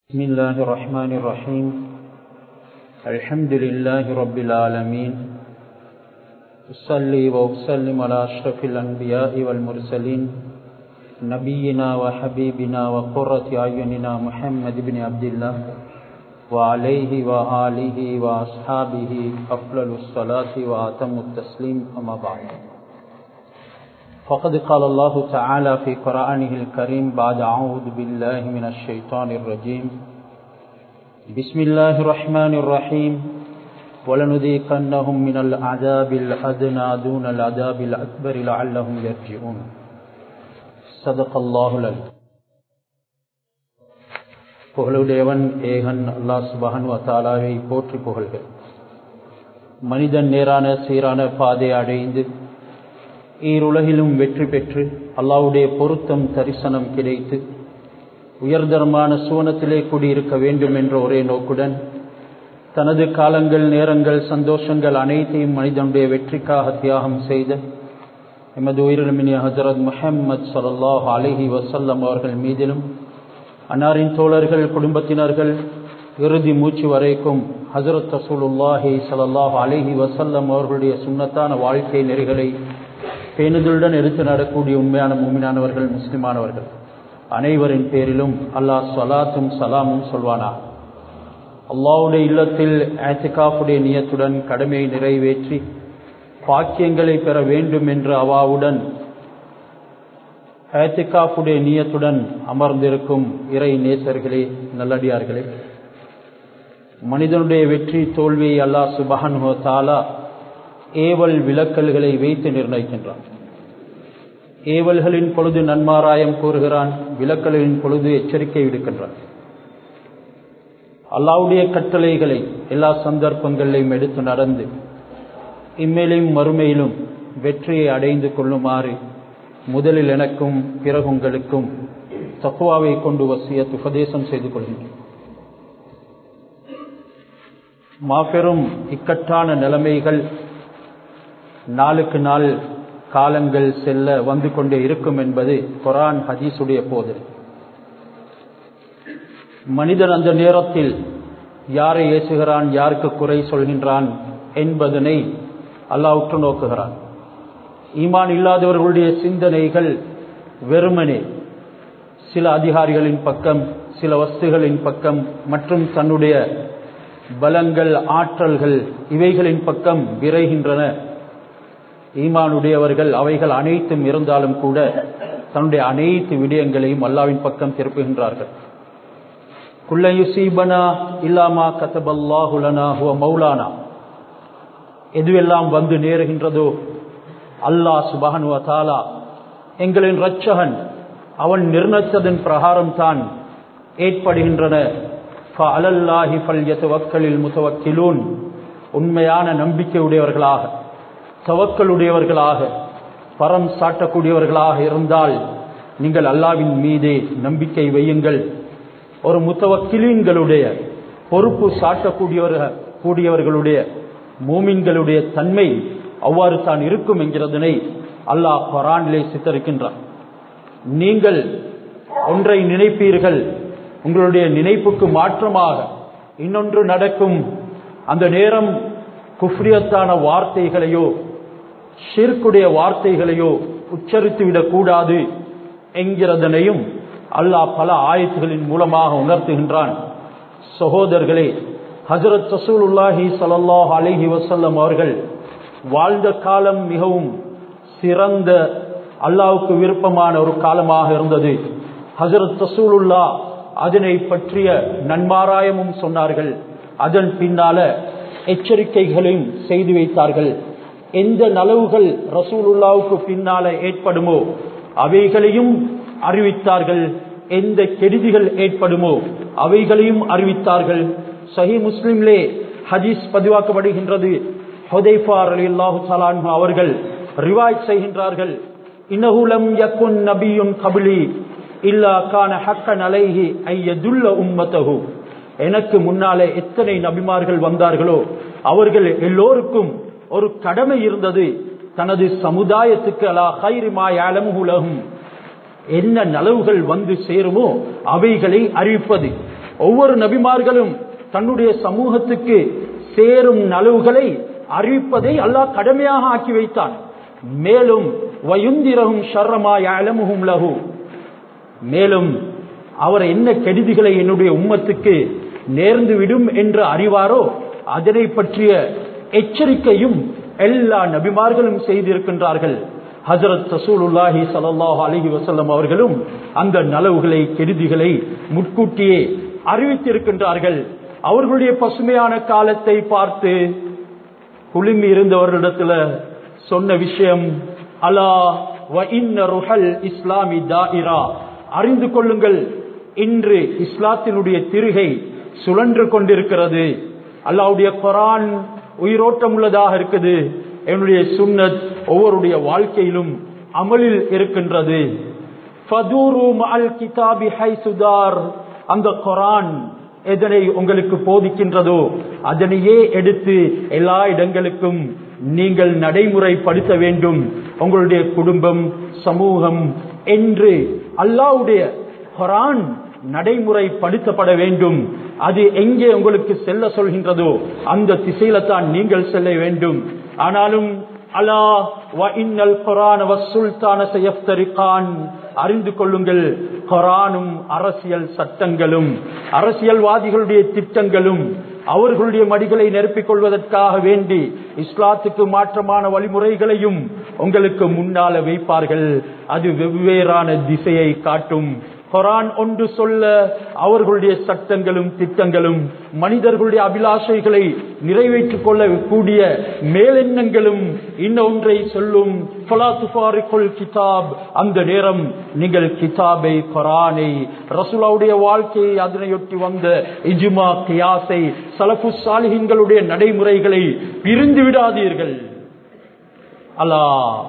بسم الله الرحمن الرحيم الحمد لله رب العالمين أصلي وأسلم على أشرف الأنبياء والمرسلين نبينا وحبيبنا وقرة أعيننا محمد بن عبد الله وعليه وآله وأصحابه أفضل الصلاة وأتم التسليم أما بعد فقد قال الله تعالى في قرآنه الكريم بعد أعوذ بالله من الشيطان الرجيم بسم الله الرحمن الرحيم ولنذيقنهم من العذاب الأدنى دون العذاب الأكبر لعلهم يرجعون صدق الله العليم புகழுடையவன் ஏகன் அல்லாஹ் சுபஹன் வத்தாலாவை போற்றி புகழ்கள் மனிதன் நேரான சீரான பாதை அடைந்து ஈருலகிலும் வெற்றி பெற்று அல்லாவுடைய பொருத்தம் தரிசனம் கிடைத்து உயர்தரமான சுவனத்திலே குடியிருக்க வேண்டும் என்ற ஒரே நோக்குடன் தனது காலங்கள் நேரங்கள் சந்தோஷங்கள் அனைத்தையும் மனிதனுடைய வெற்றிக்காக தியாகம் செய்த எமது உயிரிழமினிய ஹசரத் முஹம்மது சல்லாஹ் அலிஹி வசல்லம் அவர்கள் மீதிலும் அன்னாரின் தோழர்கள் குடும்பத்தினர்கள் இறுதி மூச்சு வரைக்கும் ஹசரத் ரசூலுல்லாஹி சல்லாஹ் அலிஹி வசல்லம் அவர்களுடைய சுண்ணத்தான வாழ்க்கை நெறிகளை பேணுதலுடன் எடுத்து நடக்கூடிய உண்மையான மூமினானவர்கள் முஸ்லிமானவர்கள் அனைவரின் பேரிலும் அல்லாஹ் சலாத்தும் சலாமும் சொல்வானா அல்லாவுடைய இல்லத்தில் ஆத்திகாப்புடைய நியத்துடன் கடமையை நிறைவேற்றி பாக்கியங்களை பெற வேண்டும் என்ற அவாவுடன் ஆத்திகாப்புடைய நியத்துடன் அமர்ந்திருக்கும் இறை நேசர்களே நல்லடியார்களே மனிதனுடைய வெற்றி தோல்வியை அல்லாஹ் சுபஹன் தாலா ஏவல் விலக்கல்களை வைத்து நிர்ணயிக்கின்றான் ஏவல்களின் பொழுது நன்மாராயம் கூறுகிறான் விலக்கல்களின் பொழுது எச்சரிக்கை விடுக்கின்றான் அல்லாவுடைய கட்டளைகளை எல்லா சந்தர்ப்பங்களிலும் எடுத்து நடந்து இம்மேலையும் மறுமையிலும் வெற்றியை அடைந்து கொள்ளுமாறு முதலில் எனக்கும் பிறகு உங்களுக்கும் தக்குவாவை கொண்டு வசிய உபதேசம் செய்து கொள்கின்றேன் மாபெரும் இக்கட்டான நிலைமைகள் நாளுக்கு நாள் காலங்கள் செல்ல வந்து கொண்டே இருக்கும் என்பது குரான் ஹதீஸுடைய போதனை மனிதன் அந்த நேரத்தில் யாரை ஏசுகிறான் யாருக்கு குறை சொல்கின்றான் என்பதனை அல்லாஹ் உற்று நோக்குகிறான் ஈமான் இல்லாதவர்களுடைய சிந்தனைகள் வெறுமனே சில அதிகாரிகளின் பக்கம் சில வஸ்துகளின் பக்கம் மற்றும் தன்னுடைய பலங்கள் ஆற்றல்கள் இவைகளின் பக்கம் விரைகின்றன ஈமானுடையவர்கள் அவைகள் அனைத்தும் இருந்தாலும் கூட தன்னுடைய அனைத்து விடயங்களையும் அல்லாவின் பக்கம் திருப்புகின்றார்கள் குல்லையுசீபனா இல்லாமா கத்தபல்லாஹுலனா ஹுவ மௌலானா எதுவெல்லாம் வந்து நேருகின்றதோ அல்லாஹ் சுபஹனுவ தாலா எங்களின் ரட்சகன் அவன் நிர்ணயித்ததன் பிரகாரம் தான் ஏற்படுகின்றன அலல்லாஹி ஃபல்யத்து வக்களில் முத்தவக்கிலூன் உண்மையான நம்பிக்கை உடையவர்களாக தவக்கலுடையவர்களாக பரம் சாட்டக்கூடியவர்களாக இருந்தால் நீங்கள் அல்லாவின் மீதே நம்பிக்கை வையுங்கள் ஒரு முத்தவக்கிலீன்களுடைய பொறுப்பு சாட்டக்கூடியவர்கள் கூடியவர்களுடைய மூமின்களுடைய தன்மை அவ்வாறு தான் இருக்கும் என்கிறதனை அல்லாஹ் பரானிலே சித்தரிக்கின்றான் நீங்கள் ஒன்றை நினைப்பீர்கள் உங்களுடைய நினைப்புக்கு மாற்றமாக இன்னொன்று நடக்கும் அந்த நேரம் குஃப்ரியத்தான வார்த்தைகளையோ ஷிர்குடைய வார்த்தைகளையோ உச்சரித்து விடக்கூடாது என்கிறதனையும் அல்லாஹ் பல ஆயத்துகளின் மூலமாக உணர்த்துகின்றான் சகோதரர்களே ஹசரத் சசூலுல்லாஹி சல்லாஹ் அலிஹி வசல்லம் அவர்கள் வாழ்ந்த காலம் மிகவும் சிறந்த அல்லாவுக்கு விருப்பமான ஒரு காலமாக இருந்தது ஹசரத் சசூலுல்லா அதனை பற்றிய நன்மாராயமும் சொன்னார்கள் அதன் பின்னால எச்சரிக்கைகளையும் செய்து வைத்தார்கள் எந்த நலவுகள் ரசூலுல்லாவுக்கு பின்னால ஏற்படுமோ அவைகளையும் அறிவித்தார்கள் எந்த கெடுதிகள் ஏற்படுமோ அவைகளையும் அறிவித்தார்கள் சஹி முஸ்லிம்லே ஹதீஸ் பதிவாக்கப்படுகின்றது ஹொதைஃபார் அலி அல்லாஹு அவர்கள் ரிவாய் செய்கின்றார்கள் இன்னகுலம் யக்குன் நபியும் கபிலி இல்லா கான ஹக்கன் அலைஹி ஐயதுல்ல உம்மத்தகு எனக்கு முன்னாலே எத்தனை நபிமார்கள் வந்தார்களோ அவர்கள் எல்லோருக்கும் ஒரு கடமை இருந்தது தனது சமுதாயத்துக்கு அலா ஹைரிமாயாலமுலகும் என்ன நலவுகள் வந்து சேருமோ அவைகளை அறிவிப்பது ஒவ்வொரு நபிமார்களும் தன்னுடைய சமூகத்துக்கு சேரும் நலவுகளை அறிவிப்பதை அல்லாஹ் கடமையாக ஆக்கி வைத்தான் மேலும் வயுந்திரகும் ஷர்ரமாய் அலமுகும் லகு மேலும் அவர் என்ன கெடுதிகளை என்னுடைய உம்மத்துக்கு நேர்ந்து விடும் என்று அறிவாரோ அதனை பற்றிய எச்சரிக்கையும் எல்லா நபிமார்களும் செய்திருக்கின்றார்கள் ஹசரத் ரசூலுல்லாஹி ஸல்லல்லாஹு அலைஹி வஸல்லம் அவர்களும் அந்த நலவுகளை கெடுதிகளை முன்கூட்டியே அறிவித்திருக்கின்றார்கள் அவர்களுடைய பசுமையான காலத்தை பார்த்து குழுமி இருந்தவர்களிடத்துல சொன்ன விஷயம் அலா வ இன்ன ருஹல் இஸ்லாமி தாயிரா அறிந்து கொள்ளுங்கள் இன்று இஸ்லாத்தினுடைய திருகை சுழன்று கொண்டிருக்கிறது அல்லாவுடைய குரான் உயிரோட்டம் உள்ளதாக இருக்குது என்னுடைய சுன்னத் ஒவ்வொருடைய வாழ்க்கையிலும் அமலில் இருக்கின்றது ஃபதூரு மஅல் கிதாபி ஹைசுதார் அந்த குரான் எதனை உங்களுக்கு போதிக்கின்றதோ அதனையே எடுத்து எல்லா இடங்களுக்கும் நீங்கள் நடைமுறைப்படுத்த வேண்டும் உங்களுடைய குடும்பம் சமூகம் என்று அல்லாவுடைய குரான் நடைமுறைப்படுத்தப்பட வேண்டும் அது எங்கே உங்களுக்கு செல்ல சொல்கின்றதோ அந்த திசையில தான் நீங்கள் செல்ல வேண்டும் ஆனாலும் அலா வ இன்னல் குரான் சுல்தான செய்யப்தரிகான் அறிந்து கொள்ளுங்கள் குரானும் அரசியல் சட்டங்களும் அரசியல்வாதிகளுடைய திட்டங்களும் அவர்களுடைய மடிகளை நிரப்பிக் கொள்வதற்காக வேண்டி இஸ்லாத்துக்கு மாற்றமான வழிமுறைகளையும் உங்களுக்கு முன்னால வைப்பார்கள் அது வெவ்வேறான திசையை காட்டும் குரான் ஒன்று சொல்ல அவர்களுடைய சட்டங்களும் திட்டங்களும் மனிதர்களுடைய அபிலாஷைகளை நிறைவேற்றிக் கொள்ளக்கூடிய மேலெண்ணங்களும் இன்னொன்றை சொல்லும் கிதாப் அந்த நேரம் நீங்கள் கிதாபை குரானை ரசூலாவுடைய வாழ்க்கையை அதனையொட்டி வந்த இஜுமா கியாசை சலபு சாலிஹின்களுடைய நடைமுறைகளை பிரிந்து விடாதீர்கள் அல்லா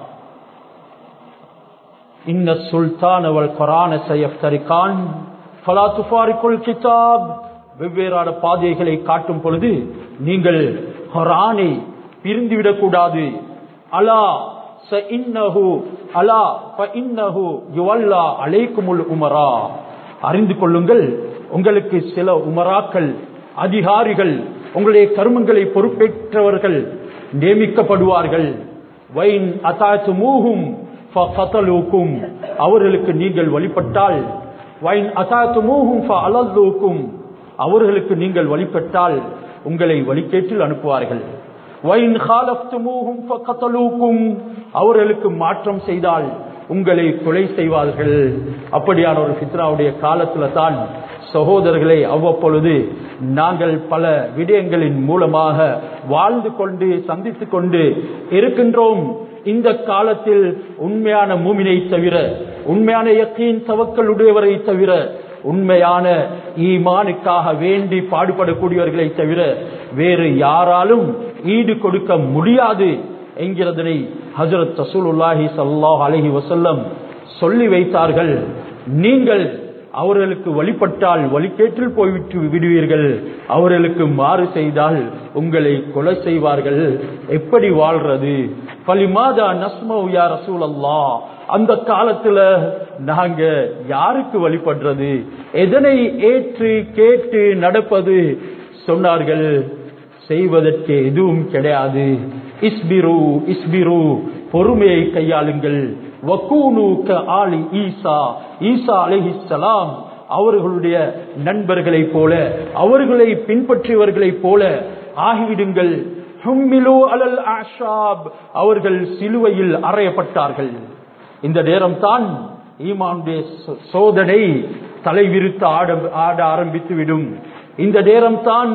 இன்ன சுல்தான் அவள் கொரான செய்யப்தரிக்கான் ஃபலா துஃபாரிக்குள் கிதாப் வெவ்வேறான பாதைகளை காட்டும் பொழுது நீங்கள் கொரானை பிரிந்துவிடக் கூடாது அலா ச இன்னஹு அலா ஃப இன்னஹு யுவல்லா அலைக்குமுல் உமரா அறிந்து கொள்ளுங்கள் உங்களுக்கு சில உமராக்கள் அதிகாரிகள் உங்களுடைய கருமங்களை பொறுப்பேற்றவர்கள் நியமிக்கப்படுவார்கள் வைன் அத்தாத்து மூகும் ஃபகதலூக்கும் அவர்களுக்கு நீங்கள் வழிபட்டால் வைன் அசாத்துமூஹும் ஃபஅலல்லூக்கும் அவர்களுக்கு நீங்கள் வழிபட்டால் உங்களை வழிகேட்டில் அனுப்புவார்கள் வைன் காலப்துமூஹும் ஃபகதலூக்கும் அவர்களுக்கு மாற்றம் செய்தால் உங்களை கொலை செய்வார்கள் அப்படியான ஒரு ஃபித்ராவுடைய காலத்துல தான் சகோதரர்களை அவ்வப்பொழுது நாங்கள் பல விடயங்களின் மூலமாக வாழ்ந்து கொண்டு சந்தித்துக் கொண்டு இருக்கின்றோம் இந்த காலத்தில் உண்மையான மூமினை தவிர உண்மையான இயற்கையின் தவக்கல் உடையவரை தவிர உண்மையான ஈமானுக்காக வேண்டி பாடுபடக்கூடியவர்களை தவிர வேறு யாராலும் ஈடு கொடுக்க முடியாது என்கிறதனை ஹசரத் ரசூலுல்லாஹி சல்லாஹ் அலஹி வசல்லம் சொல்லி வைத்தார்கள் நீங்கள் அவர்களுக்கு வழிபட்டால் வழிகேட்டில் போய்விட்டு விடுவீர்கள் அவர்களுக்கு மாறு செய்தால் உங்களை கொலை செய்வார்கள் எப்படி வாழ்றது பலிமாதா நஸ்மௌ யா ரசூல் அல்லா அந்த காலத்துல நாங்க யாருக்கு வழிபடுறது எதனை ஏற்று கேட்டு நடப்பது சொன்னார்கள் செய்வதற்கு எதுவும் கிடையாது இஸ்பிரு இஸ்பிரு பொறுமையை கையாளுங்கள் வக்கூனு க ஆலி ஈசா ஈசா அலைஹிஸ்ஸலாம் அவர்களுடைய நண்பர்களைப் போல அவர்களை பின்பற்றியவர்களைப் போல ஆகிவிடுங்கள் ஹும்மிலு அலல் ஆஷாப் அவர்கள் சிலுவையில் அறையப்பட்டார்கள் இந்த நேரம் தான் ஈமானுடைய சோ- சோதனை தலைவிரித்து ஆட ஆட ஆரம்பித்து விடும் இந்த நேரம் தான்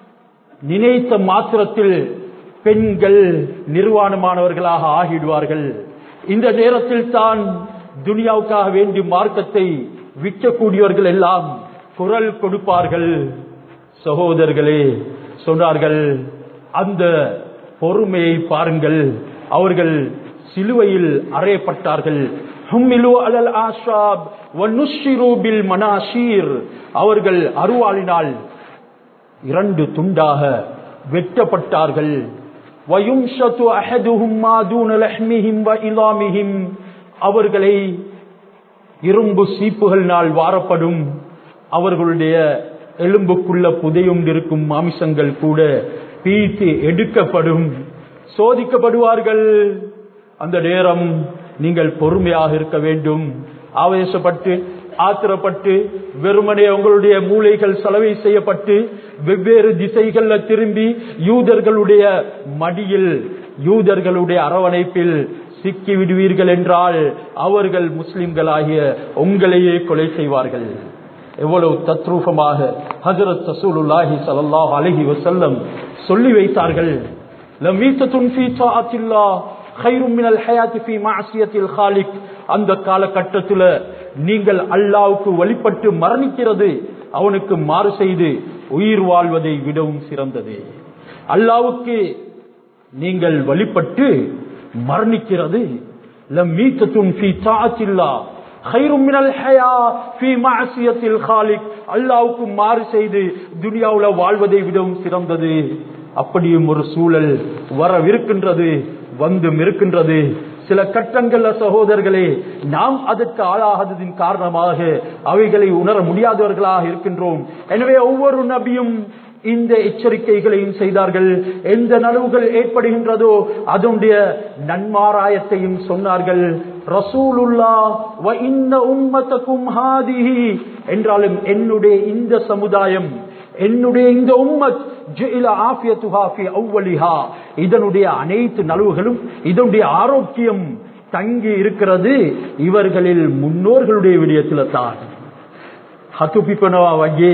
நினைத்த மாத்திரத்தில் பெண்கள் நிர்வாணமானவர்களாக ஆகிடுவார்கள் இந்த நேரத்தில் தான் துனியாவுக்காக வேண்டி மார்க்கத்தை விற்கக்கூடியவர்கள் எல்லாம் குரல் கொடுப்பார்கள் சகோதரர்களே சொன்னார்கள் அந்த பொறுமையை பாருங்கள் அவர்கள் சிலுவையில் அறையப்பட்டார்கள் ஹும்மிலு அலல் ஆஷாப் வனுஷ்ஷிரு பில் மனாஷீர் அவர்கள் அருவாளினால் இரண்டு துண்டாக வெட்டப்பட்டார்கள் வயும்ஷத்து அஹதுஹும் மா தூன லஹ்மிஹிம் வ இலாமிஹிம் அவர்களை இரும்பு சீப்புகளினால் வாரப்படும் அவர்களுடைய எலும்புக்குள்ள புதையும் இருக்கும் மாமிசங்கள் கூட பீத்து எடுக்கப்படும் சோதிக்கப்படுவார்கள் அந்த நேரம் நீங்கள் பொறுமையாக இருக்க வேண்டும் ஆவேசப்பட்டு ஆத்திரப்பட்டு வெறுமனே உங்களுடைய மூளைகள் சலவை செய்யப்பட்டு வெவ்வேறு திசைகள்ல திரும்பி யூதர்களுடைய மடியில் யூதர்களுடைய அரவணைப்பில் சிக்கி விடுவீர்கள் என்றால் அவர்கள் முஸ்லிம்களாகிய உங்களையே கொலை செய்வார்கள் எவ்வளவு தத்ரூபமாக ஹஜரத் ரசூலுல்லாஹி ஸல்லல்லாஹு அலைஹி வஸல்லம் சொல்லி வைத்தார்கள் லமீத்தத்துன் ஃபீ தாஅத்தில்லாஹ் கைரும் மினல் ஹயாத்தி ஃபீ மஅசியத்தில் காலிக் அந்த காலகட்டத்தில் நீங்கள் அல்லாவுக்கு வழிபட்டு மரணிக்கிறது அவனுக்கு மாறு செய்து உயிர் வாழ்வதை விடவும் சிறந்தது அல்லாவுக்கு நீங்கள் வழிபட்டு மரணிக்கிறது லமீத்தத்துன் ஃபீ தாஅத்தில்லாஹ் கைரும் மினல் ஹயா ஃபீ மஅசியத்தில் காலிக் அல்லாவுக்கு மாறு செய்து துனியாவுல வாழ்வதை விடவும் சிறந்தது அப்படியும் ஒரு சூழல் வரவிருக்கின்றது வந்தும் இருக்கின்றது சில கட்டங்கள்ல சகோதரர்களே நாம் அதற்கு ஆளாகாததின் காரணமாக அவைகளை உணர முடியாதவர்களாக இருக்கின்றோம் எனவே ஒவ்வொரு நபியும் இந்த எச்சரிக்கைகளையும் செய்தார்கள் எந்த நனவுகள் ஏற்படுகின்றதோ அதனுடைய நன்மாராயத்தையும் சொன்னார்கள் ரசூலுல்லா வ இன்ன உம்மத்தக்கும் ஹாதிஹி என்றாலும் என்னுடைய இந்த சமுதாயம் என்னுடைய இந்த உம்மத் ஜுஇல ஆஃபியத்துஹா ஃபி அவ்வலிஹா இதனுடைய அனைத்து நலவுகளும் இதனுடைய ஆரோக்கியம் தங்கி இருக்கிறது இவர்களில் முன்னோர்களுடைய விடயத்தில் தான் ஹத்துபிப்பனவா வகே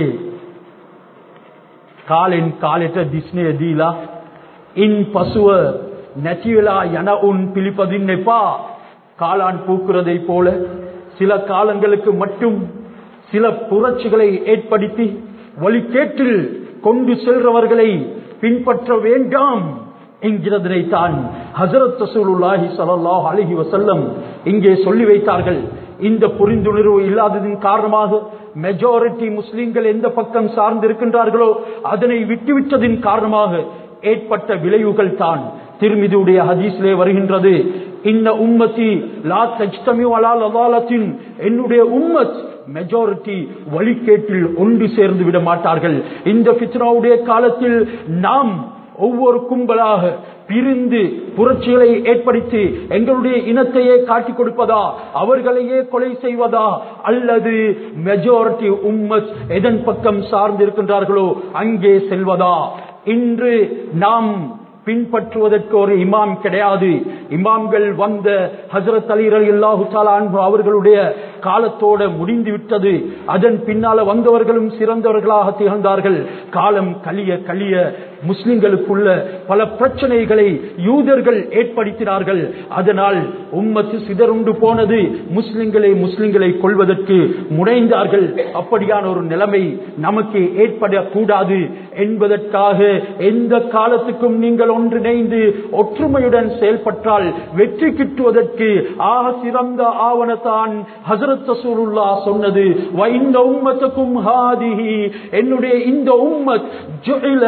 කාලෙන් කාලෙට දිස්නය දීලා ඉන් පසුව නැතිවෙලා යන උන් පිළිපදින්න එපා காளான் பூக்குறதை போல சில காலங்களுக்கு மட்டும் சில புரட்சிகளை ஏற்படுத்தி வழிகேட்டில் கொண்டு செல்றவர்களை பின்பற்ற வேண்டாம் என்கிறதனை தான் ஹசரத் ரசூலுல்லாஹி ஸல்லல்லாஹு அலைஹி வஸல்லம் இங்கே சொல்லி வைத்தார்கள் இந்த புரிந்துணர்வு இல்லாததின் காரணமாக மெஜாரிட்டி முஸ்லிம்கள் எந்த பக்கம் சார்ந்திருக்கின்றார்களோ அதனை விட்டுவிட்டதின் காரணமாக ஏற்பட்ட விளைவுகள் தான் திருமிதியுடைய ஹதீஸ்லே வருகின்றது இன்ன உம்மத்தி லா தஜ்தமி வலா லதாலத்தின் என்னுடைய உம்மத் மெஜாரிட்டி வழிகேட்டில் ஒன்று சேர்ந்து விட மாட்டார்கள் இந்த பித்னாவுடைய காலத்தில் நாம் ஒவ்வொரு கும்பலாக பிரிந்து புரட்சிகளை ஏற்படுத்தி எங்களுடைய இனத்தையே காட்டிக் கொடுப்பதா அவர்களையே கொலை செய்வதா அல்லது மெஜாரிட்டி உம்மத் எதன் பக்கம் சார்ந்திருக்கின்றார்களோ அங்கே செல்வதா இன்று நாம் பின்பற்றுவதற்கு ஒரு இமாம் கிடையாது இமாம்கள் வந்த ஹசரத் அலி அலி அல்லாஹு அன்பு அவர்களுடைய காலத்தோட முடிந்து விட்டது அதன் பின்னால வந்தவர்களும் சிறந்தவர்களாக திகழ்ந்தார்கள் காலம் கலிய கலிய முஸ்லிம்களுக்குள்ள பல பிரச்சனைகளை யூதர்கள் ஏற்படுத்தினார்கள் அதனால் உம்மத்து சிதறுண்டு போனது முஸ்லிம்களை முஸ்லிம்களை கொள்வதற்கு முனைந்தார்கள் அப்படியான ஒரு நிலைமை நமக்கு ஏற்படக்கூடாது என்பதற்காக எந்த காலத்துக்கும் நீங்கள் ஒன்றிணைந்து ஒற்றுமையுடன் செயல்பட்டால் வெற்றி கிட்டுவதற்கு ஆக சிறந்த ஆவணத்தான் ஹசரத் ரசூலுல்லா சொன்னது "வ இந்த உம்மத்துக்கும் ஹாதிஹி என்னுடைய இந்த உம்மத் ஜுஇல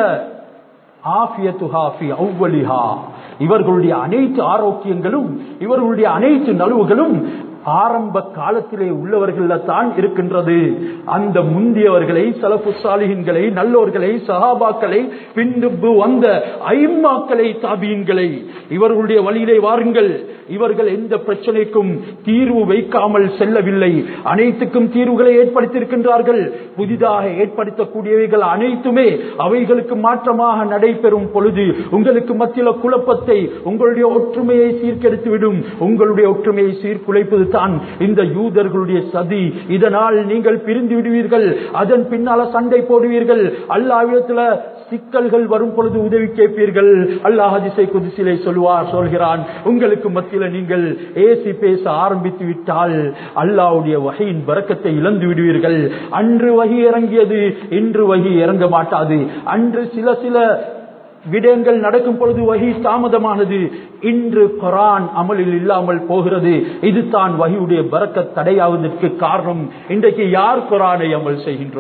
ஆஃபியத்துஹா ஃபி அவ்வலிஹா இவர்களுடைய அனைத்து ஆரோக்கியங்களும் இவர்களுடைய அனைத்து நலவுகளும் ஆரம்ப காலத்திலே உள்ளவர்கள தான் இருக்கின்றது அந்த முந்தியவர்களை சலப்பு சாலிகின்களை நல்லோர்களை சஹாபாக்களை பின்பு வந்த ஐம்மாக்களை தாபீன்களை இவர்களுடைய வழியிலே வாருங்கள் இவர்கள் எந்த பிரச்சனைக்கும் தீர்வு வைக்காமல் செல்லவில்லை அனைத்துக்கும் தீர்வுகளை ஏற்படுத்தியிருக்கின்றார்கள் புதிதாக ஏற்படுத்தக்கூடியவைகள் அனைத்துமே அவைகளுக்கு மாற்றமாக நடைபெறும் பொழுது உங்களுக்கு மத்தியில குழப்பத்தை உங்களுடைய ஒற்றுமையை சீர்கெடுத்துவிடும் உங்களுடைய ஒற்றுமையை சீர்குலைப்பது தான் இந்த யூதர்களுடைய சதி இதனால் நீங்கள் பிரிந்து விடுவீர்கள் அதன் பின்னால சண்டை போடுவீர்கள் அல்லாவிடத்துல சிக்கல்கள் வரும் பொழுது உதவி கேட்பீர்கள் அல்லாஹ் அதிசை குதிசிலை சொல்வார் சொல்கிறான் உங்களுக்கு மத்தியில நீங்கள் ஏசி பேச ஆரம்பித்து விட்டால் அல்லாவுடைய வகையின் பறக்கத்தை இழந்து விடுவீர்கள் அன்று வகி இறங்கியது இன்று வகி இறங்க மாட்டாது அன்று சில சில விடயங்கள் நடக்கும் பொழுது வகி தாமதமானது இன்று குரான் அமலில் இல்லாமல் போகிறது இதுதான் வகியுடைய பறக்க தடையாவதற்கு காரணம் இன்றைக்கு யார் குரானை அமல் செய்கின்றோம்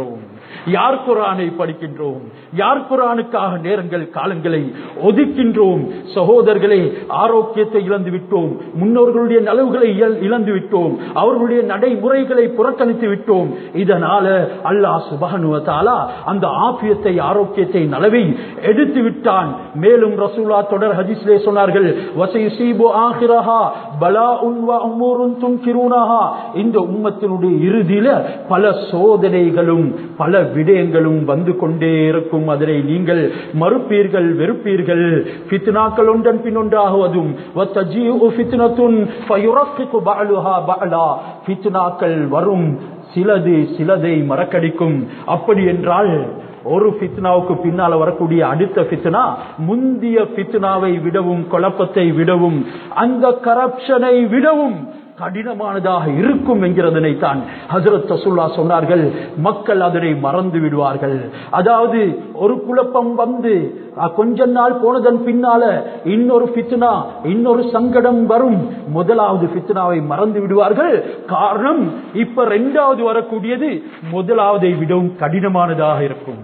யார் குரானை படிக்கின்றோம் யார் குரானுக்காக நேரங்கள் காலங்களை ஒதுக்கின்றோம் சகோதரர்களே ஆரோக்கியத்தை இழந்து விட்டோம் முன்னோர்களுடைய நலவுகளை இழ- இழந்து விட்டோம் அவர்களுடைய நடைமுறைகளை புறக்கணித்து விட்டோம் இதனால அல்லாஹ் சுபஹனுவ தஆலா அந்த ஆபியத்தை ஆரோக்கியத்தை நலவை எடுத்து விட்டான் மேலும் ரசூலா தொடர் ஹதீஸ்லே சொன்னார்கள் வசையுசீபு ஆகிரஹா பலாஉன் வ அமூருன் துன்கிரூனஹா இந்த உம்மத்தினுடைய இறுதியில பல சோதனைகளும் பல விடயங்களும் வந்து கொண்டே இருக்கும் அதனை நீங்கள் மறுப்பீர்கள் வெறுப்பீர்கள் ஃபித்னாக்கள் ஒன்றன் பின் ஒன்றாகுவதும் வத்தஜீஉ ஃபித்னத்துன் ஃபயுரக்கிகு பஅலுஹா பஅலா ஃபித்னாக்கள் வரும் சிலது சிலதை மறக்கடிக்கும் அப்படி என்றால் ஒரு ஃபித்னாவுக்கு பின்னால வரக்கூடிய அடுத்த ஃபித்னா முந்திய ஃபித்னாவை விடவும் குழப்பத்தை விடவும் அந்த கரப்ஷனை விடவும் கடினமானதாக இருக்கும் என்கிறதனை தான் ஹசரத் ரசூல்லா சொன்னார்கள் மக்கள் அதனை மறந்து விடுவார்கள் அதாவது ஒரு குழப்பம் வந்து அஹ், கொஞ்ச நாள் போனதன் பின்னால இன்னொரு ஃபித்னா இன்னொரு சங்கடம் வரும் முதலாவது ஃபித்னாவை மறந்து விடுவார்கள் காரணம் இப்ப ரெண்டாவது வரக்கூடியது முதலாவதை விடவும் கடினமானதாக இருக்கும்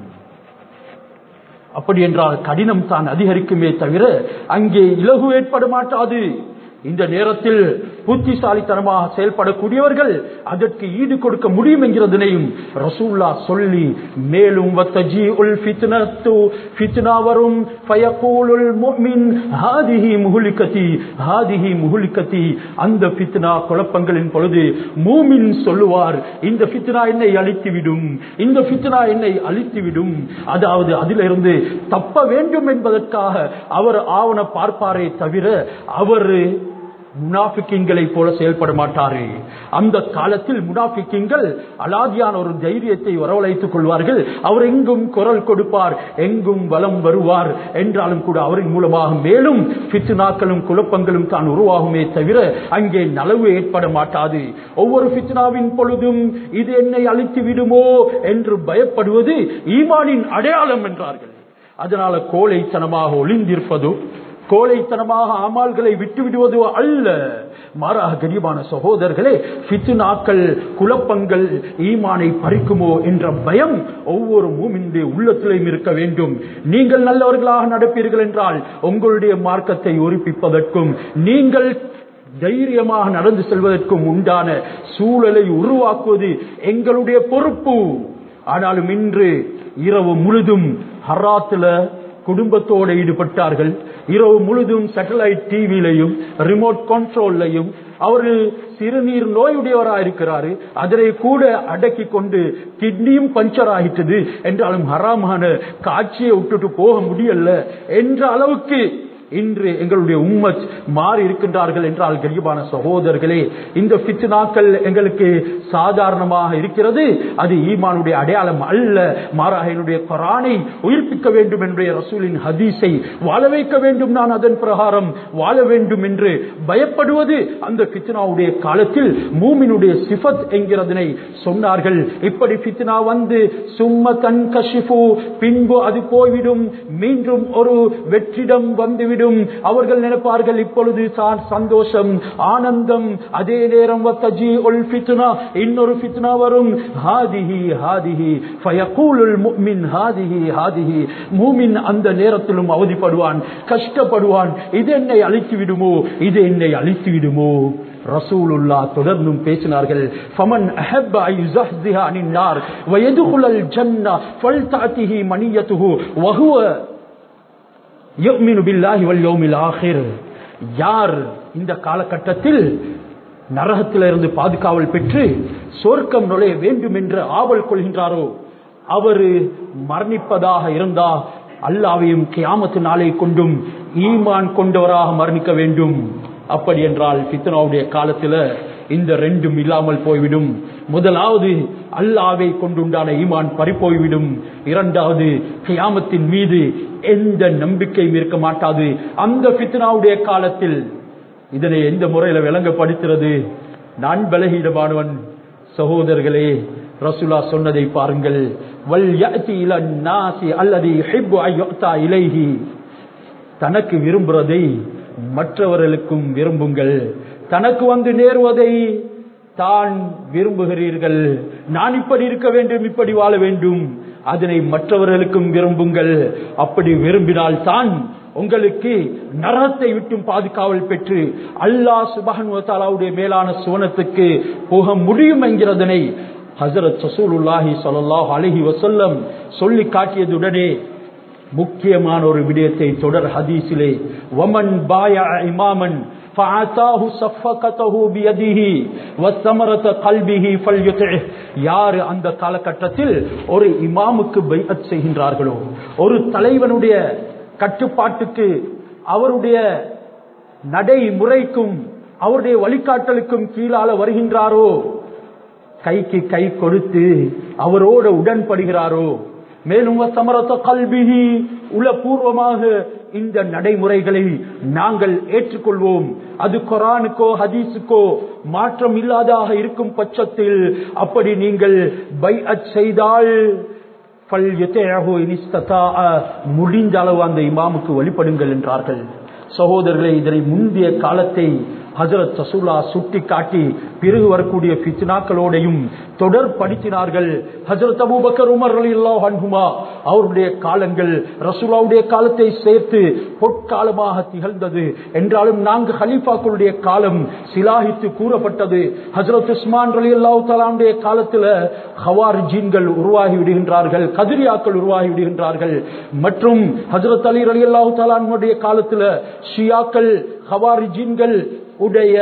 அப்படி என்றால் கடினம் தான் அதிகரிக்குமே தவிர அங்கே இலகு ஏற்பட மாட்டாது இந்த நேரத்தில் புத்திசாலித்தனமாக செயல்படக்கூடியவர்கள் அதற்கு ஈடு கொடுக்க முடியும் என்கிறதனையும் ரசூல்லா சொல்லி மேலும் வத்தஜீஉல் ஃபித்னத்து ஃபித்னா வரும் ஃபயகூலுல் முஃமின் ஹாதிஹி முஹ்லிகதி ஹாதிஹி முஹ்லிகதி அந்த ஃபித்னா குழப்பங்களின் பொழுது மூமின் சொல்லுவார் இந்த ஃபித்னா என்னை அழித்துவிடும் இந்த ஃபித்னா என்னை அழித்துவிடும் அதாவது அதிலிருந்து தப்ப வேண்டும் என்பதற்காக அவர் ஆவண பார்ப்பாரே தவிர அவர் முனாஃபிக்கின்களை போல செயல்பட மாட்டாரு அந்த காலத்தில் முனாஃபிக்கின்கள் அலாதியான ஒரு தைரியத்தை வரவழைத்துக் கொள்வார்கள் அவர் எங்கும் குரல் கொடுப்பார் எங்கும் வலம் வருவார் என்றாலும் கூட அவரின் மூலமாக மேலும் ஃபித்னாக்களும் குழப்பங்களும் தான் உருவாகுமே தவிர அங்கே நலவு ஏற்பட மாட்டாது ஒவ்வொரு ஃபித்னாவின் பொழுதும் இது என்னை அழித்து விடுமோ என்று பயப்படுவது ஈமானின் அடையாளம் என்றார்கள் அதனால கோழைத்தனமாக ஒளிந்திருப்பதோ கோழைத்தனமாக அமால்களை விட்டு விடுவதோ அல்ல மாறாக கரிபான சகோதரர்களே ஃபித்னாக்கள் குழப்பங்கள் ஈமானை பறிக்குமோ என்ற பயம் ஒவ்வொரு மூமினுடைய உள்ளத்திலையும் இருக்க வேண்டும் நீங்கள் நல்லவர்களாக நடப்பீர்கள் என்றால் உங்களுடைய மார்க்கத்தை உறுப்பிப்பதற்கும் நீங்கள் தைரியமாக நடந்து செல்வதற்கும் உண்டான சூழலை உருவாக்குவது எங்களுடைய பொறுப்பு ஆனாலும் இன்று இரவு முழுதும் ஹராத்துல குடும்பத்தோடு ஈடுபட்டார்கள் இரவு முழுதும் சேட்டலைட் டிவிலையும் ரிமோட் கண்ட்ரோல்லையும் அவரு சிறுநீர் நோயுடையவராக இருக்கிறாரு அதனை கூட அடக்கி கொண்டு கிட்னியும் பஞ்சர் ஆகிட்டது என்றாலும் ஹராமான காட்சியை விட்டுட்டு போக முடியல என்ற அளவுக்கு இன்று எங்களுடைய உம்மத் மாறி இருக்கின்றார்கள் என்றால் கரிபான சகோதரர்களே இந்த பித்னாக்கள் எங்களுக்கு சாதாரணமாக இருக்கிறது அது ஈமானுடைய அடையாளம் அல்ல மாறாக என்னுடைய குரானை உயிர்ப்பிக்க வேண்டும் என்ற ரசூலின் ஹதீஸை வாழ வைக்க வேண்டும் நான் அதன் பிரகாரம் வாழ வேண்டும் என்று பயப்படுவது அந்த பித்னாவுடைய காலத்தில் மூமினுடைய சிஃபத் என்கிறதனை சொன்னார்கள் இப்படி பித்னா வந்து சும்ம தன் கஷிஃபு பின்பு அது போய்விடும் மீண்டும் ஒரு வெற்றிடம் வந்துவிடும் அவர்கள் நினைப்பார்கள் இப்பொழுது தான் சந்தோஷம் ஆனந்தம் அதே நேரம் வத்தஜி உல் ஃபித்னா இன்னொரு ஃபித்னா வரும் ஹாதிஹி ஹாதிஹி ஃபயகூலுல் முஃமின் ஹாதிஹி ஹாதிஹி மூமின் அந்த நேரத்திலும் அவதிப்படுவான் கஷ்டப்படுவான் இது என்னை அழித்து விடுமோ இது என்னை அழித்து விடுமோ ரசூலுல்லா தொடர்ந்தும் பேசினார்கள் ஃபமன் அஹப்ப ஐ யுஸஹ்ஸிஹ அனின் நார் வயதுகுலல் ஜன்னah ஃபல்தஅதிஹி மனியத்துஹு வஹுவ யுமினு பில்லாஹி வல் யௌமில் ஆகிர் யார் இந்த காலகட்டத்தில் நரகத்திலிருந்து பாதுகாவல் பெற்று சொர்க்கம் நுழைய வேண்டும் என்று ஆவல் கொள்கின்றாரோ அவர் மரணிப்பதாக இருந்தா அல்லாவையும் கியாமத்து நாளை கொண்டும் ஈமான் கொண்டவராக மரணிக்க வேண்டும் அப்படி என்றால் பித்தனாவுடைய காலத்துல இந்த ரெண்டும் இல்லாமல் போய்விடும் முதலாவது அல்லாவை கொண்டுண்டான ஈமான் பறிப்போய்விடும் இரண்டாவது கியாமத்தின் மீது எந்த நம்பிக்கையும் இருக்க மாட்டாது அந்த பித்னாவுடைய காலத்தில் இதனை எந்த முறையில விளங்கப்படுத்துறது நான் பலகீனமானவன் சகோதரர்களே ரசூலா சொன்னதை பாருங்கள் வல் யஅதி இலன் நாசி அல்லதி யுஹிப்பு அன் யுஅதா இலைஹி தனக்கு விரும்புறதை மற்றவர்களுக்கும் விரும்புங்கள் தனக்கு வந்து நேருவதை தான் விரும்புகிறீர்கள் நான் இப்படி இருக்க வேண்டும் இப்படி வாழ வேண்டும் அதனை மற்றவர்களுக்கும் விரும்புங்கள் அப்படி விரும்பினால் தான் உங்களுக்கு நரகத்தை விட்டும் பாதுகாவல் பெற்று அல்லாஹ் சுபஹானுடைய மேலான சுவனத்துக்கு போக முடியும் என்கிறதனை ஹசரத் சசூலுல்லாஹி ஸல்லல்லாஹு அலைஹி வஸல்லம் சொல்லி காட்டியதுடனே முக்கியமான ஒரு விடயத்தை தொடர் ஹதீஸிலே வமன் பாய இமாமன் فعتاه صفقته بيده وثمرة قلبه فليطعه யார் அந்த காலகட்டத்தில் ஒரு இமாமுக்கு பைஅத் செய்கின்றார்களோ ஒரு தலைவனுடைய கட்டுப்பாட்டுக்கு அவருடைய நடைமுறைக்கும் அவருடைய வழிகாட்டலுக்கும் கீழால வருகின்றாரோ கைக்கு கை கொடுத்து அவரோட உடன்படுகிறாரோ மேலும் சமரத்த கல்விகி உளப்பூர்வமாக இந்த நடைமுறைகளை நாங்கள் ஏற்றுக்கொள்வோம் அது குரானுக்கோ ஹதீஸுக்கோ மாற்றம் இல்லாதாக இருக்கும் பட்சத்தில் அப்படி நீங்கள் பை செய்தால் முடிந்த அளவு அந்த இமாமுக்கு வழிபடுங்கள் என்றார்கள் சகோதரர்களை இதனை முந்தைய காலத்தை ஹசரத் சசூலா சுட்டி காட்டி பிறகு வரக்கூடிய பித்னாக்களோடையும் தொடர்படுத்தினார்கள் ஹசரத் அபூபக்கர் உமர் அல்லாஹ் அன்ஹுமா அவருடைய காலங்கள் ரசூலாவுடைய காலத்தை சேர்த்து பொற்காலமாக திகழ்ந்தது என்றாலும் நான்கு ஹலீஃபாக்களுடைய காலம் சிலாகித்து கூறப்பட்டது ஹசரத் உஸ்மான் அலி அல்லாஹ் தலாவுடைய காலத்தில் ஹவார் ஜீன்கள் உருவாகி விடுகின்றார்கள் கதிரியாக்கள் உருவாகி விடுகின்றார்கள் மற்றும் ஹசரத் அலி அலி அல்லாஹு தலானுடைய காலத்தில் ஷியாக்கள் ஹவாரி ஜீன்கள் உடைய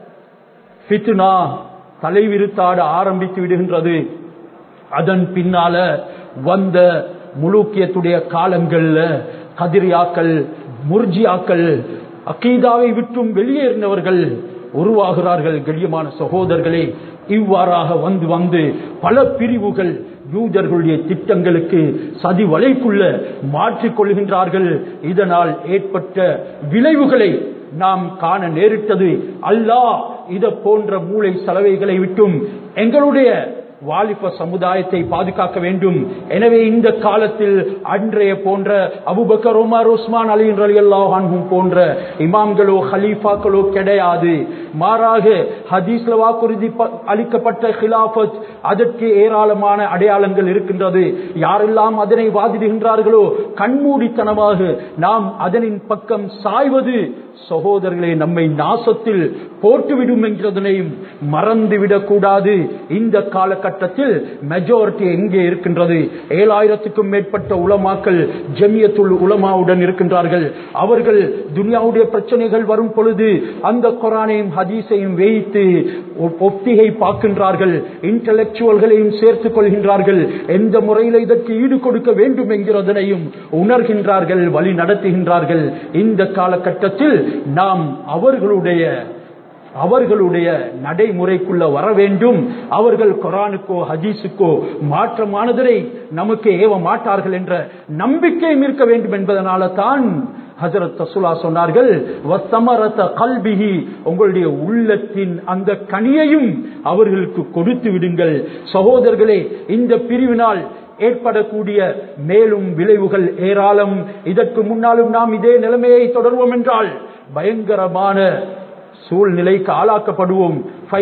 பித்னா தலைவிருத்தாட ஆரம்பித்து விடுகின்றது அதன் பின்னால வந்த முழுக்கியத்துடைய காலங்கள்ல கதிரியாக்கள் முர்ஜியாக்கள் அக்கீதாவை விட்டும் வெளியேறினவர்கள் உருவாகிறார்கள் கண்ணியமான சகோதரர்களே இவ்வாறாக வந்து வந்து பல பிரிவுகள் யூதர்களுடைய திட்டங்களுக்கு சதி வலைக்குள்ள மாற்றிக் கொள்கின்றார்கள் இதனால் ஏற்பட்ட விளைவுகளை நாம் காண நேரிட்டது அல்லாஹ் இத போன்ற மூளை சலவைகளை விட்டும் எங்களுடைய வாலிப சமுதாயத்தை பாதுகாக்க வேண்டும் எனவே இந்த காலத்தில் அன்றைய போன்ற Abu Bakr Umar Usman Ali Ali அல்லாஹான்ஹும் போன்ற இமாம்களோ ஹலீஃபாக்களோ கிடையாது மாறாக ஹதீஸ்ல வாக்குறுதி அளிக்கப்பட்ட ஹிலாபத் அதற்கு ஏராளமான அடையாளங்கள் இருக்கின்றது யாரெல்லாம் அதனை வாதிடுகின்றார்களோ கண்மூடித்தனமாக நாம் அதனின் பக்கம் சாய்வது சகோதரர்களே நம்மை நாசத்தில் போட்டுவிடும் என்கிறதனையும் மறந்துவிடக் கூடாது இந்த காலகட்டத்தில் மெஜாரிட்டி எங்கே இருக்கின்றது ஏழாயிரத்துக்கும் மேற்பட்ட உலமாக்கள் ஜெமியத்துள் உலமாவுடன் இருக்கின்றார்கள் அவர்கள் துனியாவுடைய பிரச்சனைகள் வரும் பொழுது அந்த குரானையும் ஹதீஸையும் வைத்து ஒத்திகை பார்க்கின்றார்கள் இன்டலெக்சுவல்களையும் சேர்த்துக் கொள்கின்றார்கள் எந்த முறையில் இதற்கு ஈடு கொடுக்க வேண்டும் என்கிறதனையும் உணர்கின்றார்கள் வழி நடத்துகின்றார்கள் இந்த காலகட்டத்தில் நாம் அவர்களுடைய அவர்களுடைய நடைமுறைக்குள்ள வர வேண்டும் அவர்கள் குரானுக்கோ ஹதீஸுக்கோ மாற்றமானதரை நமக்கு ஏவ மாட்டார்கள் என்ற நம்பிக்கையும் இருக்க வேண்டும் என்பதனால தான் ஹசரத் தசுலா சொன்னார்கள் கல்பிகி உங்களுடைய உள்ளத்தின் அந்த கனியையும் அவர்களுக்கு கொடுத்து விடுங்கள் சகோதரர்களே இந்த பிரிவினால் ஏற்படக்கூடிய மேலும் விளைவுகள் ஏராளம் இதற்கு முன்னாலும் நாம் இதே நிலைமையை தொடர்வோம் என்றால் பயங்கரமான சூழ்நிலைக்கு ஆளாக்கப்படுவோம்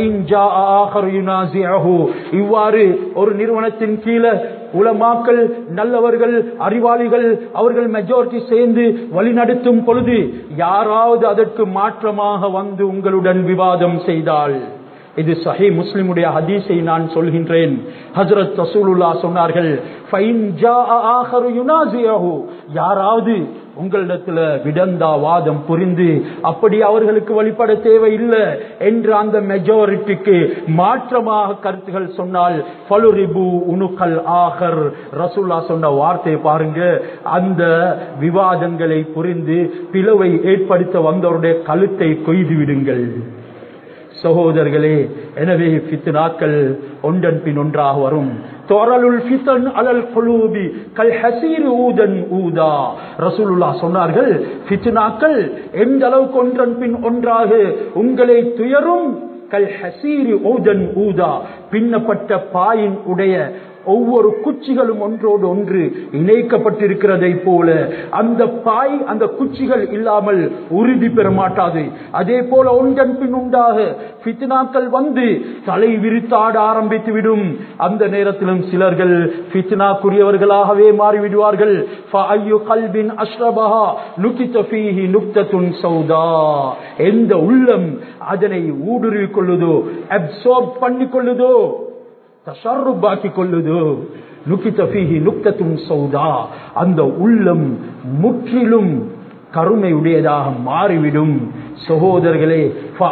இவ்வாறு ஒரு நிறுவனத்தின் கீழே உலமாக்கள் நல்லவர்கள் அறிவாளிகள் அவர்கள் மெஜாரிட்டி சேர்ந்து வழிநடத்தும் பொழுது யாராவது அதற்கு மாற்றமாக வந்து உங்களுடன் விவாதம் செய்தால் இது சஹி முஸ்லிமுடைய ஹதீஸை நான் சொல்கின்றேன் ஹசரத் ரசூலுல்லா சொன்னார்கள் யாராவது உங்களிடத்துல விடந்தா வாதம் புரிந்து அப்படி அவர்களுக்கு வழிபட தேவையில்லை என்று அந்த மெஜாரிட்டிக்கு மாற்றமாக கருத்துகள் சொன்னால் பலுரிபு உணுக்கல் ஆகர் ரசூல்லா சொன்ன வார்த்தை பாருங்க அந்த விவாதங்களை புரிந்து பிளவை ஏற்படுத்த வந்தவருடைய கழுத்தை கொய்து விடுங்கள் சகோதரர்களே எனவே பித்னாக்கள் ஒன்றன் பின் ஒன்றாக வரும் தோரலுல் ஃபித்தன் அலல் குலூபி கல் ஹசீர் ஊதன் ஊதா ரசூலுல்லா சொன்னார்கள் ஃபித்னாக்கள் எந்த அளவுக்கு ஒன்றன் பின் ஒன்றாக உங்களை துயரும் கல் ஹசீரி ஊதன் ஊதா பின்னப்பட்ட பாயின் உடைய ஒவ்வொரு குச்சிகளும் ஒன்றோடு ஒன்று இணைக்கப்பட்டிருக்கிறதை போல அந்த பாய் அந்த குச்சிகள் இல்லாமல் உறுதி பெற மாட்டாது அதே போல ஒன்றன் பின் உண்டாக பித்னாக்கள் வந்து தலை விரித்தாட ஆரம்பித்து விடும் அந்த நேரத்திலும் சிலர்கள் பித்னாக்குரியவர்களாகவே மாறிவிடுவார்கள் கல்பின் அஷ்ரபஹா நுக்கித்த ஃபீஹி நுக்தத்துன் சௌதா எந்த உள்ளம் அதனை ஊடுருவிக் கொள்ளுதோ அப்சர்ப் பண்ணிக் கொள்ளுதோ தஷர்ருபாக்கிக் கொள்ளுதோ நுக்கித்த ஃபீஹி நுக்தத்துன் சௌதா அந்த உள்ளம் முற்றிலும் கருணையுடையதாக மாறிவிடும் சகோதரர்களே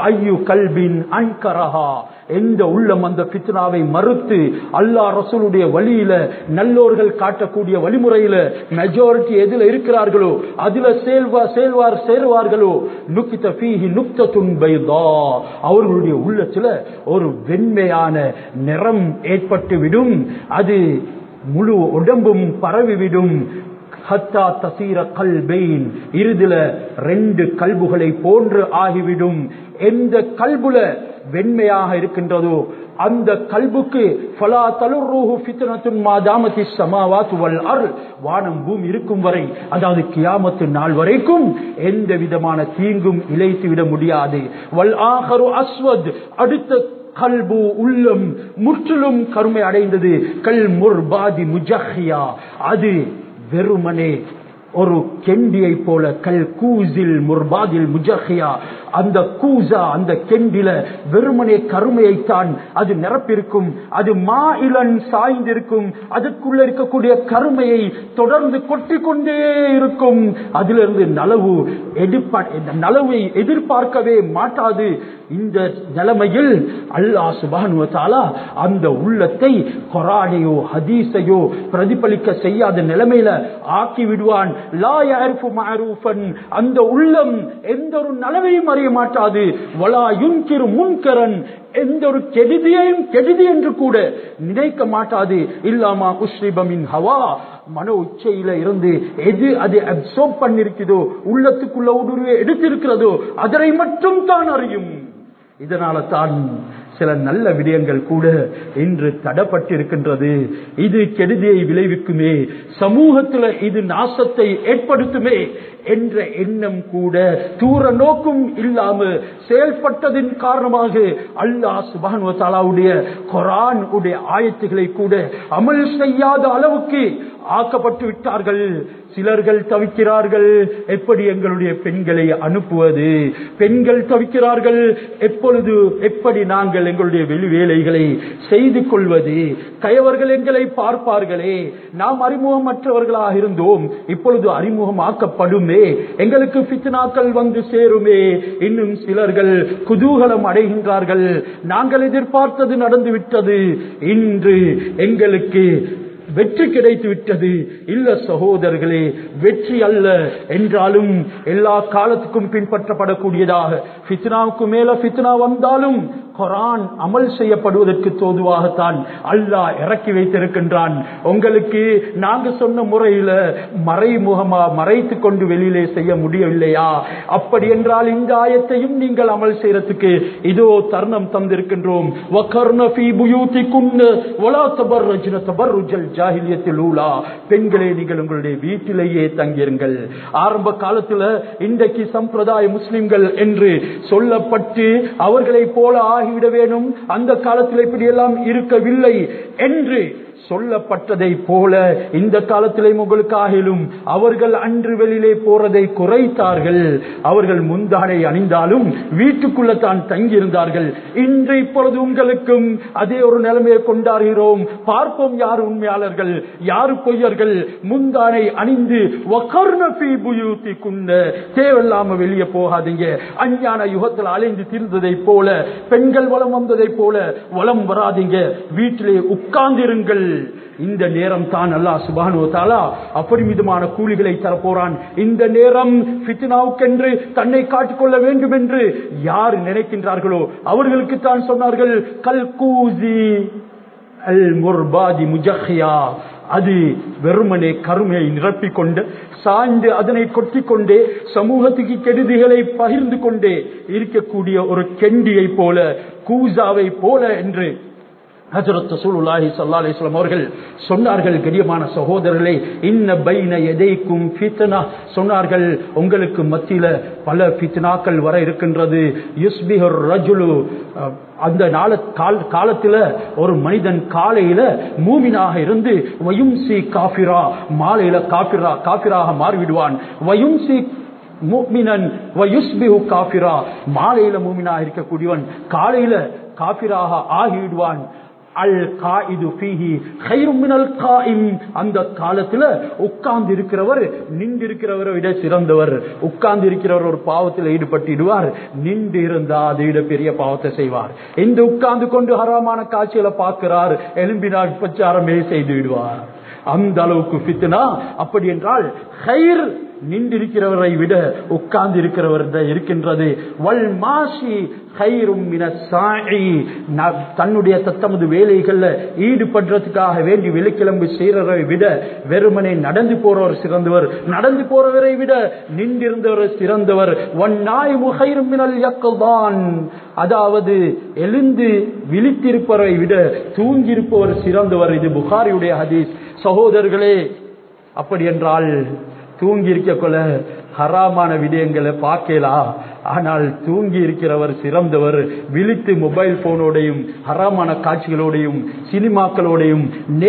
கல்பின் அன்கரஹா எந்த உள்ளம் அந்த பித்னாவை மறுத்து அல்லாஹ் ரசூலுடைய வழியில நல்லோர்கள் காட்டக்கூடிய வழிமுறையில மெஜாரிட்டி எதுல இருக்கிறார்களோ அதுல சேல்வா சேல்வார் சேருவார்களோ நுக்கித்த பீஹி நுக்த துன்பைதா அவர்களுடைய உள்ளத்துல ஒரு வெண்மையான நிறம் ஏற்பட்டு விடும் அது முழு உடம்பும் பரவிவிடும் ஹத்தா தசீர கல்பெயின் இறுதில ரெண்டு கல்புகளை போன்று ஆகிவிடும் எந்த கல்புல வெண்மையாக இருக்கின்றதோ அந்த கல்புக்கு ஃபலா தலுர்ரூஹு ஃபித்னத்துன் மாதாமத்தி ஸமாவாத்து வல் அர்ல் வானம் பூமி இருக்கும் வரை அதாவது கியாமத்து நாள் வரைக்கும் எந்த விதமான தீங்கும் இழைத்து விட முடியாது வல் ஆஹரு அஸ்வத் அடுத்த கல்பு உள்ளம் முற்றிலும் கருமை அடைந்தது கல் முர்பாதி முஜஹியா அது வெறுமனே ஒரு கெண்டியை போல கல் கூசில் முர்பாதில் முஜஹியா அந்த கூசா அந்த கெண்டில வெறுமனே கருமையைத்தான் அது நிரப்பிருக்கும் அது மா இளன் சாய்ந்திருக்கும் அதற்குள்ள இருக்கக்கூடிய கருமையை தொடர்ந்து கொட்டி கொண்டே இருக்கும் அதிலிருந்து நலவு எதிர்ப்பா நலவை எதிர்பார்க்கவே மாட்டாது இந்த நிலைமையில் அல்லாஹ் சுபானுவத்தாலா அந்த உள்ளத்தை கொரானையோ ஹதீஸையோ பிரதிபலிக்க செய்யாத நிலைமையில ஆக்கி விடுவான் லா யாரிஃபு மஅரூஃபன் அந்த உள்ளம் எந்த ஒரு நலவையும் அறிய மாட்டாது வலா யுன்கிரு முன்கரன் எந்த ஒரு கெடுதியையும் கெடுதி என்று கூட நினைக்க மாட்டாது இல்லாமா உஸ்ரிபமின் ஹவா மன உச்சையில இருந்து எது அது அப்சர்வ் பண்ணிருக்கிறதோ உள்ளத்துக்குள்ள ஊடுருவே எடுத்திருக்கிறதோ அதனை மட்டும் தான் அறியும் இதனால தான் சில நல்ல விடயங்கள் கூட இன்று தடப்பட்டிருக்கின்றது இது கெடுதியை விளைவிக்குமே சமூகத்துல இது நாசத்தை ஏற்படுத்துமே என்ற எண்ணம் கூட தூர நோக்கும் இல்லாம செயல்பட்டதின் காரணமாக அல்லாஹ் சுபானுவத்தாலாவுடைய கொரான் உடைய ஆயத்துகளை கூட அமல் செய்யாத அளவுக்கு ஆக்கப்பட்டு விட்டார்கள் சிலர்கள் தவிக்கிறார்கள் எப்படி எங்களுடைய பெண்களை அனுப்புவது பெண்கள் தவிக்கிறார்கள் எப்பொழுது எப்படி நாங்கள் எங்களுடைய வெளி வேலைகளை செய்து கொள்வது கயவர்கள் எங்களை பார்ப்பார்களே நாம் அறிமுகமற்றவர்களாக இருந்தோம் இப்பொழுது அறிமுகமாக்கப்படுமே எங்களுக்கு பித்னாக்கள் வந்து சேருமே இன்னும் சிலர்கள் குதூகலம் அடைகின்றார்கள் நாங்கள் எதிர்பார்த்தது நடந்து விட்டது இன்று எங்களுக்கு வெற்றி கிடைத்து விட்டது இல்ல சகோதரர்களே வெற்றி அல்ல என்றாலும் எல்லா காலத்துக்கும் பின்பற்றப்படக்கூடியதாக பித்னாவுக்கு மேல பித்னா வந்தாலும் குரான் அமல் செய்யப்படுவதற்கு தோதுவாகத்தான் அல்லாஹ் இறக்கி வைத்திருக்கின்றான் உங்களுக்கு நாங்க சொன்ன முறையில மறைமுகமா மறைத்து கொண்டு வெளியிலே செய்ய முடியவில்லையா அப்படி என்றால் இந்த ஆயத்தையும் நீங்கள் அமல் செய்யறதுக்கு இதோ தருணம் தந்திருக்கின்றோம் பெண்களே நீங்கள் உங்களுடைய வீட்டிலேயே தங்கியிருங்கள் ஆரம்ப காலத்துல இன்றைக்கு சம்பிரதாய முஸ்லிம்கள் என்று சொல்லப்பட்டு அவர்களை போல ஆகிவிட வேணும் அந்த காலத்தில் இப்படியெல்லாம் இருக்கவில்லை என்று சொல்லப்பட்டதை போல இந்த காலத்திலே உங்களுக்காகிலும் அவர்கள் அன்று வெளியிலே போறதை குறைத்தார்கள் அவர்கள் முந்தானை அணிந்தாலும் வீட்டுக்குள்ள தான் தங்கியிருந்தார்கள் இன்று இப்பொழுது உங்களுக்கும் அதே ஒரு நிலைமையை கொண்டாடுகிறோம் பார்ப்போம் யார் உண்மையாளர்கள் யாரு பொய்யர்கள் முந்தானை அணிந்து தேவையில்லாம வெளியே போகாதீங்க அஞ்ஞான யுகத்தில் அலைந்து தீர்ந்ததை போல பெண்கள் வளம் வந்ததை போல வளம் வராதீங்க வீட்டிலே உட்கார்ந்திருங்கள் இந்த நேரம் தான் அல்லாஹ் சுபானு தாலா அப்பரிமிதமான கூலிகளை தரப்போறான் இந்த நேரம் பித்னாவுக்கென்று தன்னை காட்டிக்கொள்ள வேண்டும் என்று யார் நினைக்கின்றார்களோ அவர்களுக்கு தான் சொன்னார்கள் கல் கூசி அல் முர்பாதி முஜஹியா அது வெறுமனே கருமையை நிரப்பிக் கொண்டு சாய்ந்து அதனை கொட்டிக் கொண்டே சமூகத்துக்கு கெடுதிகளை பகிர்ந்து கொண்டே இருக்கக்கூடிய ஒரு கெண்டியை போல கூசாவை போல என்று ஹஜரத் ரசூலுல்லாஹி ஸல்லல்லாஹு அலைஹி வஸல்லம் அவர்கள் சொன்னார்கள் கரியமான சகோதரர்களே இன்ன பைன எதைக்கும் ஃபித்னா சொன்னார்கள் உங்களுக்கு மத்தியில பல ஃபித்னாக்கள் வர இருக்கின்றது யுஸ்பிஹுர் ரஜுலு அஹ், அந்த நாள கால் காலத்துல ஒரு மனிதன் காலையில மூமினாக இருந்து வயும்சி காஃபிரா மாலையில காஃபிரா காஃபிராக மாறிவிடுவான் வயும்சி முஃமினன் வயுஸ்பிஹு காஃபிரா மாலையில மூமினாக இருக்கக்கூடியவன் காலையில காஃபிராக ஆகிவிடுவான் அல் காயிது ஃபீஹி கைரும் மினல் காயிம் அந்த காலத்துல உட்கார்ந்து இருக்கிறவர் நின்று இருக்கிறவரை விட சிறந்தவர் உட்கார்ந்து இருக்கிறவர் ஒரு பாவத்தில் ஈடுபட்டிடுவார் நின்று இருந்தா அதை விட பெரிய பாவத்தை செய்வார் இந்த உட்கார்ந்து கொண்டு ஹராமான காட்சிகளை பார்க்கிறார் எலும்பினால் பிரச்சாரமே செய்து விடுவார் அந்த அளவுக்கு ஃபித்னா அப்படி என்றால் ஹைர் நின்றிருக்கிறவரை விட உட்கார்ந்து இருக்கிறவர் இருக்கின்றது வல் மாஷி ஹைரும் மின சாயி. ந- தன்னுடைய தத்தமது வேலைகள்ல ஈடுபடுறதுக்காக வேண்டி வெளிக்கிளம்பு செய்யறவரை விட வெறுமனே நடந்து போறவர் சிறந்தவர் நடந்து போறவரை விட நின்றிருந்தவர் சிறந்தவர் ஒன் நாய் முகைரும் மினல் யக்கல்தான் அதாவது எழுந்து விழித்திருப்பவரை விட தூங்கியிருப்பவர் சிறந்தவர் இது புகாரியுடைய ஹதீஸ் சகோதரர்களே அப்படி என்றால் தூங்கி இருக்க கொள்ள ஹராமான விடயங்களை பார்க்கலாம் ஆனால் தூங்கி இருக்கிறவர் சிறந்தவர் விழித்து மொபைல் போனோடையும் ஹராமான காட்சிகளோடையும் சினிமாக்களோடையும்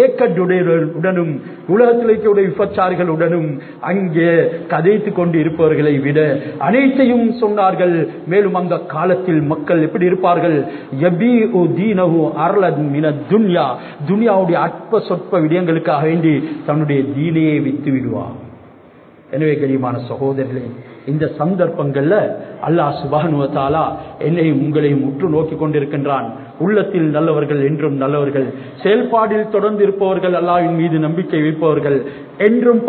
நேக்கடுடனும் உலகத்தில் இருக்கக்கூடிய விபச்சாரிகளுடனும் அங்கே கதைத்து கொண்டு இருப்பவர்களை விட அனைத்தையும் சொன்னார்கள் மேலும் அந்த காலத்தில் மக்கள் எப்படி இருப்பார்கள் யபீஉ தீனஹு அர்லன் மின துன்யா துன்யாவுடைய அற்ப சொற்ப விடயங்களுக்காக வேண்டி தன்னுடைய தீனையை வித்து விடுவார் எனவே கரியமான சகோதரர்களே இந்த சந்தர்ப்பங்கள்ல அல்லாஹ் சுபானுவத்தாலா என்னையும் உங்களையும் உற்று நோக்கி கொண்டிருக்கின்றான் உள்ளத்தில் நல்லவர்கள் என்றும் நல்லவர்கள் செயல்பாடில் தொடர்ந்து இருப்பவர்கள் அல்லாஹ்வின் மீது நம்பிக்கை வைப்பவர்கள் என்றும்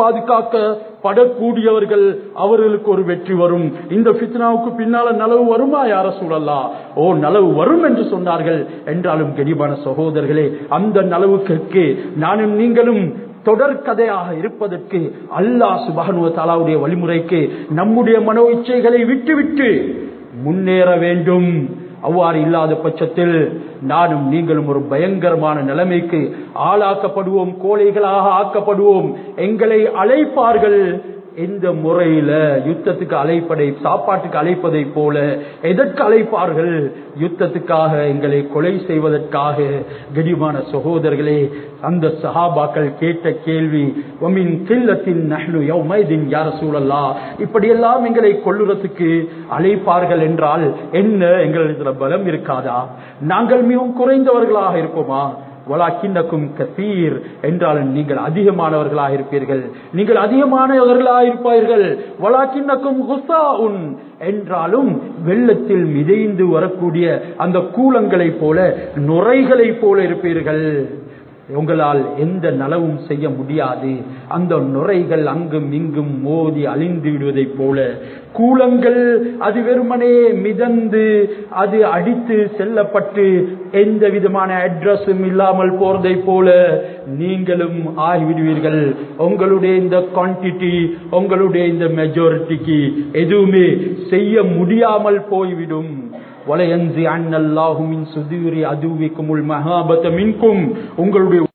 பாதுகாக்கப்படக்கூடியவர்கள் அவர்களுக்கு ஒரு வெற்றி வரும் இந்த ஃபித்னாவுக்கு பின்னால நலவு வருமா யார சூழல்லா ஓ நலவு வரும் என்று சொன்னார்கள் என்றாலும் கரிபான சகோதரர்களே அந்த நலவுக்கு நானும் நீங்களும் தொடர் கதையாக இருப்பதற்கு அல்லாஹ் சுபஹனுவ தாலாவுடைய வழிமுறைக்கு நம்முடைய மனோ இச்சைகளை விட்டுவிட்டு முன்னேற வேண்டும் அவ்வாறு இல்லாத பட்சத்தில் நானும் நீங்களும் ஒரு பயங்கரமான நிலைமைக்கு ஆளாக்கப்படுவோம் கோழைகளாக ஆக்கப்படுவோம் எங்களை அழைப்பார்கள் எந்த முறையில யுத்தத்துக்கு அழைப்பதை சாப்பாட்டுக்கு அழைப்பதை போல எதற்கு அழைப்பார்கள் யுத்தத்துக்காக எங்களை கொலை செய்வதற்காக கடிமான சகோதரர்களே அந்த சஹாபாக்கள் கேட்ட கேள்வி ஒமின் கில்லத்தின் நஹ்னு யௌமைதின் யார சூழல்லா இப்படியெல்லாம் எங்களை கொல்லுறதுக்கு அழைப்பார்கள் என்றால் என்ன எங்களிடத்துல பலம் இருக்காதா நாங்கள் மிகவும் குறைந்தவர்களாக இருப்போமா வலாக்கின்னக்கும் கசீர் என்றாலும் நீங்கள் அதிகமானவர்களாக இருப்பீர்கள் நீங்கள் அதிகமானவர்களாக இருப்பார்கள் வலாக்கின்னக்கும் ஹுசா உன் என்றாலும் வெள்ளத்தில் மிதைந்து வரக்கூடிய அந்த கூலங்களைப் போல நுரைகளைப் போல இருப்பீர்கள் உங்களால் எந்த நலவும் செய்ய முடியாது அந்த நுரைகள் அங்கும் இங்கும் மோதி அழிந்து விடுவதைப் போல கூலங்கள் அது வெறுமனே மிதந்து அது அடித்து செல்லப்பட்டு எந்த விதமான அட்ரஸும் இல்லாமல் போறதை போல நீங்களும் ஆகிவிடுவீர்கள் உங்களுடைய இந்த குவான்டிட்டி உங்களுடைய இந்த மெஜாரிட்டிக்கு எதுவுமே செய்ய முடியாமல் போய்விடும் வலையஞ்சி அண்ணல்லாஹுமின் சுதூரி அதுவிக்கும் மகாபத்த மின்கும் உங்களுடைய